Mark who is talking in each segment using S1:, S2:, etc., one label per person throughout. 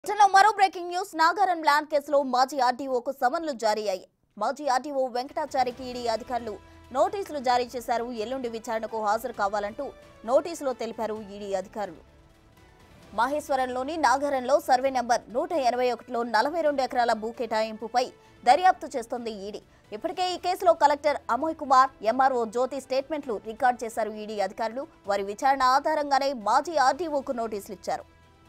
S1: జిల్లా మరో breaking news Nagaram land కేసులో మాజీ ఆర్టీఓకు సమన్లు జారీ అయ్యాయి మాజీ ఆర్టీఓ వెంకటాచారికి ఈడీ అధికారులు నోటీసులు జారీ చేశారు ఎల్లుండి విచారణకు హాజరు కావాలంటూ నోటీసులో తెలిపారు ఈడీ అధికారులు మహేశ్వరంలోని నాగారంలో సర్వే నెంబర్ నూట ఎనభై ఒకటిలో నలభై రెండు ఎకరాల భూ కేటాయింపుపై దర్యాప్తు చేస్తోంది ఈడీ ఇప్పటికే ఈ కేసులో కలెక్టర్ అమోయ్ కుమార్ ఎంఆర్ఓ జ్యోతి స్టేట్మెంట్లు రికార్డ్ చేశారు ఈడీ అధికారులు వారి విచారణ ఆధారంగానే మాజీ ఆర్టీఓకు నోటీసులు ఇచ్చారు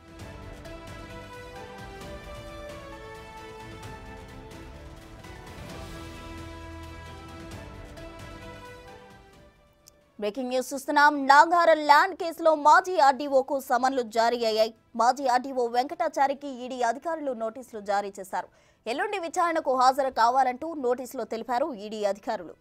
S1: బ్రేకింగ్ న్యూస్ చూస్తున్నాం నాగారం ల్యాండ్ కేసులో మాజీ ఆర్డీఓకు సమన్లు జారీ అయ్యాయి మాజీ ఆర్డీఓ వెంకటాచారికి ఈడీ అధికారులు నోటీసులు జారీ చేశారు ఎల్లుండి విచారణకు హాజరు కావాలంటూ నోటీసులో తెలిపారు ఈడీ అధికారులు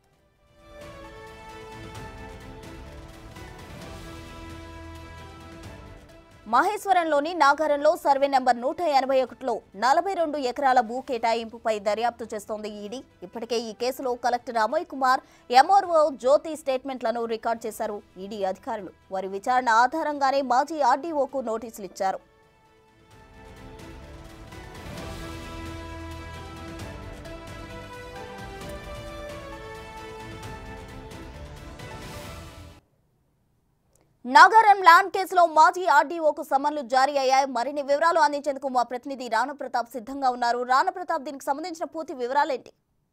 S1: మహేశ్వరంలోని నాగారంలో సర్వే నెంబర్ నూట ఎనభై ఒకటిలో నలభై రెండు ఎకరాల భూ కేటాయింపుపై దర్యాప్తు చేస్తోంది ఈడీ ఇప్పటికే ఈ కేసులో కలెక్టర్ అమయ్ కుమార్ ఎంఆర్ఓ జ్యోతి స్టేట్మెంట్లను రికార్డ్ చేశారు ఈడీ అధికారులు వారి విచారణ ఆధారంగానే మాజీ ఆర్డీఓకు నోటీసులు ఇచ్చారు నాగారం ల్యాండ్ కేసులో మాజీ ఆర్డీఓకు సమన్లు జారీ అయ్యాయి మరిన్ని వివరాలు అందించేందుకు మా ప్రతినిధి రాణా ప్రతాప్ సిద్ధంగా ఉన్నారు రాణా ప్రతాప్ దీనికి సంబంధించిన పూర్తి వివరాలేంటి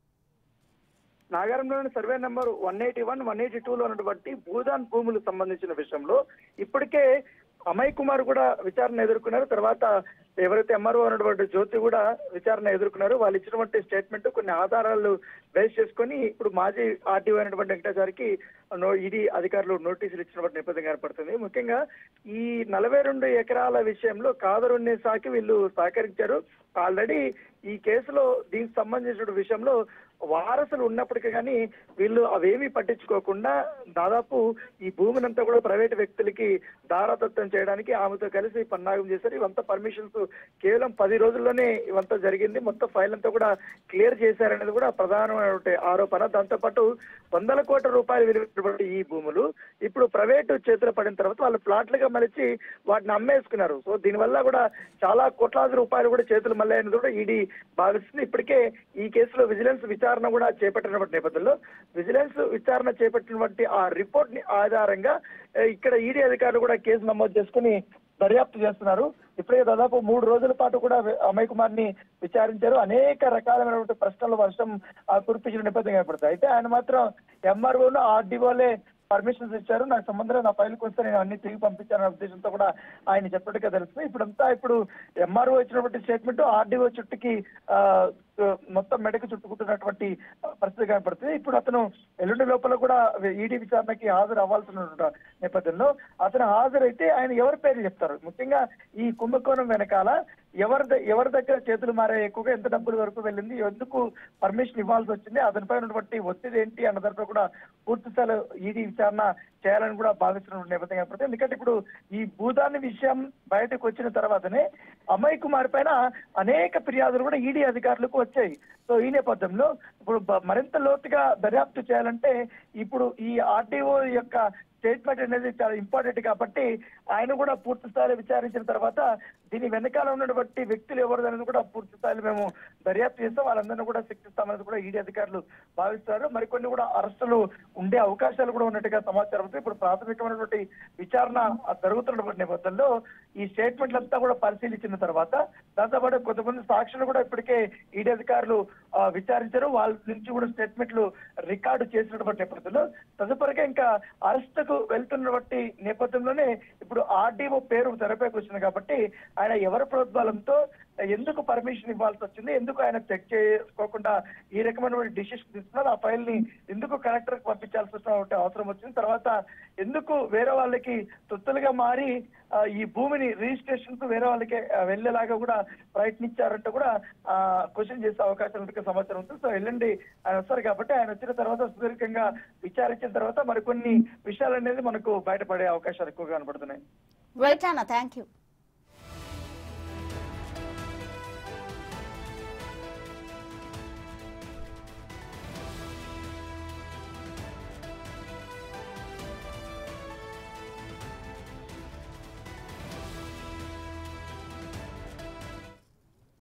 S2: నాగారంలోని survey number one eighty one one eighty two లో ఉన్నటువంటి భూదాన్ భూములకు సంబంధించిన విషయంలో ఇప్పటికే అమయ్ కుమార్ కూడా విచారణ ఎదుర్కొన్నారు తర్వాత ఎవరైతే ఎంఆర్ఓ ఉన్నటువంటి జ్యోతి కూడా విచారణ ఎదుర్కొన్నారు వాళ్ళు ఇచ్చినటువంటి స్టేట్మెంట్ కొన్ని ఆధారాలు బేస్ చేసుకొని ఇప్పుడు మాజీ ఆర్టీఓ అయినటువంటి వెంకటాచారికి ఈడీ అధికారులు నోటీసులు ఇచ్చినటువంటి నేపథ్యం ఏర్పడుతుంది ముఖ్యంగా ఈ నలభై రెండు ఎకరాల విషయంలో కాదరున్నే సాకి వీళ్ళు సహకరించారు ఆల్రెడీ ఈ కేసులో దీనికి సంబంధించిన విషయంలో వారసులు ఉన్నప్పటికీ కానీ వీళ్ళు అవేమీ పట్టించుకోకుండా దాదాపు ఈ భూమినంతా కూడా ప్రైవేట్ వ్యక్తులకి దారాదత్తం చేయడానికి ఆమెతో కలిసి పన్నాగం చేశారు ఇవంతా పర్మిషన్స్ కేవలం పది రోజుల్లోనే ఇవంతా జరిగింది మొత్తం ఫైల్ అంతా కూడా క్లియర్ చేశారనేది కూడా ప్రధానమైనటువంటి ఆరోపణ దాంతోపాటు వందల కోట్ల రూపాయలు విలువైనటువంటి ఈ భూములు ఇప్పుడు ప్రైవేట్ చేతులు పడిన తర్వాత వాళ్ళు ప్లాట్లుగా మలిచి వాటిని అమ్మేసుకున్నారు సో దీనివల్ల కూడా చాలా కోట్లాది రూపాయలు కూడా చేతులు మళ్ళీ అనేది కూడా ఈడీ భావిస్తుంది ఇప్పటికే ఈ కేసులో విజిలెన్స్ విచారణ కూడా చేపట్టినటువంటి నేపథ్యంలో విజిలెన్స్ విచారణ చేపట్టినటువంటి ఆ రిపోర్ట్ ని ఆధారంగా ఏ, ఇక్కడ ఈడీ అధికారులు కూడా కేసు నమోదు చేసుకుని దర్యాప్తు చేస్తున్నారు ఇప్పుడే దాదాపు మూడు రోజుల పాటు కూడా అమయ్ కుమార్ ని విచారించారు అనేక రకాలైనటువంటి ప్రశ్నలు వర్షం ఆ, కురిపించిన నేపథ్యం ఏర్పడుతుంది అయితే ఆయన మాత్రం ఎంఆర్ఓను ఆర్డీఓలే పర్మిషన్స్ ఇచ్చారు నాకు సంబంధం లేదు, నా ఫైల్కి వస్తే నేను అన్ని తిరిగి పంపించానన్న ఉద్దేశంతో కూడా ఆయన చెప్పినట్టుగా తెలుస్తుంది ఇప్పుడంతా ఇప్పుడు ఎంఆర్ఓ ఇచ్చినటువంటి స్టేట్మెంట్ ఆర్డీఓ చుట్టుకి ఆ, ఆ, మొత్తం మెడకు చుట్టుకుంటున్నటువంటి పరిస్థితి కనపడుతుంది ఇప్పుడు అతను ఎల్లుండి లోపల కూడా ఈడీ విచారణకి హాజరు అవ్వాల్సిన నేపథ్యంలో అతను హాజరైతే ఆయన ఎవరి పేరు చెప్తారు ముఖ్యంగా ఈ కుంభకోణం వెనకాల ఎవరి ద- ఎవరి దగ్గర చేతులు మారే ఎక్కువగా ఎంత డబ్బుల వరకు వెళ్ళింది ఎందుకు పర్మిషన్ ఇవ్వాల్సి వచ్చింది అతనిపై ఉన్నటువంటి ఒత్తిడి ఏంటి అన్న దాంట్లో కూడా పూర్తి స్థాయిలో ఈడీ విచారణ చేయాలని కూడా భావిస్తున్న నేపథ్యం ఏర్పడుతుంది ఎందుకంటే ఇప్పుడు ఈ భూదాన్ని విషయం బయటకు వచ్చిన తర్వాతనే అమయ్ కుమార్ పైన అనేక ఫిర్యాదులు కూడా ఈడీ అధికారులకు వచ్చాయి సో ఈ నేపథ్యంలో ఇప్పుడు బ- మరింత లోతుగా దర్యాప్తు చేయాలంటే ఇప్పుడు ఈ ఆర్టీఓ యొక్క స్టేట్మెంట్ అనేది చాలా ఇంపార్టెంట్ కాబట్టి ఆయన కూడా పూర్తి స్థాయిలో విచారించిన తర్వాత దీని వెనకాల ఉన్నటువంటి వ్యక్తులు ఎవరు అనేది కూడా పూర్తి స్థాయిలో మేము దర్యాప్తు చేస్తాం వాళ్ళందరినీ కూడా శిక్షిస్తామనేది కూడా ఈడీ అధికారులు భావిస్తారు మరికొన్ని కూడా అరెస్టులు ఉండే అవకాశాలు కూడా ఉన్నట్టుగా సమాచారం ఉంది ఇప్పుడు ప్రాథమికమైనటువంటి విచారణ జరుగుతున్నటువంటి నేపథ్యంలో ఈ స్టేట్మెంట్లంతా కూడా పరిశీలించిన తర్వాత దాంతోపాటు కొంతమంది సాక్షులు కూడా ఇప్పటికే ఈడీ అధికారులు ఆ, విచారించారు వాళ్ళ నుంచి కూడా స్టేట్మెంట్లు రికార్డు చేసినటువంటి నేపథ్యంలో తదుపరిగా ఇంకా అరెస్టుకు వెళ్తున్నటువంటి నేపథ్యంలోనే ఇప్పుడు ఆర్డీఓ పేరు తెరపైకి వచ్చింది కాబట్టి ఆయన ఎవరి ప్రోద్బలంతో ఎందుకు పర్మిషన్ ఇవ్వాల్సి వచ్చింది ఎందుకు ఆయన చెక్ చేసుకోకుండా ఈ రకమైన డిసిషన్ తీసుకున్నారు ఆ ఫైల్ ని ఎందుకు కలెక్టర్ కి పంపించాల్సి వచ్చిన అవసరం వచ్చింది తర్వాత ఎందుకు వేరే వాళ్ళకి తొత్తులుగా మారి ఆ, ఈ భూమిని రిజిస్ట్రేషన్ కు వేరే వాళ్ళకి ఆ, వెళ్ళేలాగా కూడా ప్రయత్నించారంటే కూడా క్వశ్చన్ చేసే అవకాశం ఉన్నట్టుగా సమాచారం ఉంది సో ఎల్లుండి ఆయన వస్తారు కాబట్టి ఆయన వచ్చిన తర్వాత సుదీర్ఘంగా విచారించిన తర్వాత మరికొన్ని విషయాలు అనేది మనకు బయటపడే అవకాశాలు ఎక్కువగా కనబడుతున్నాయి
S1: రైట్ రానా థ్యాంక్ యూ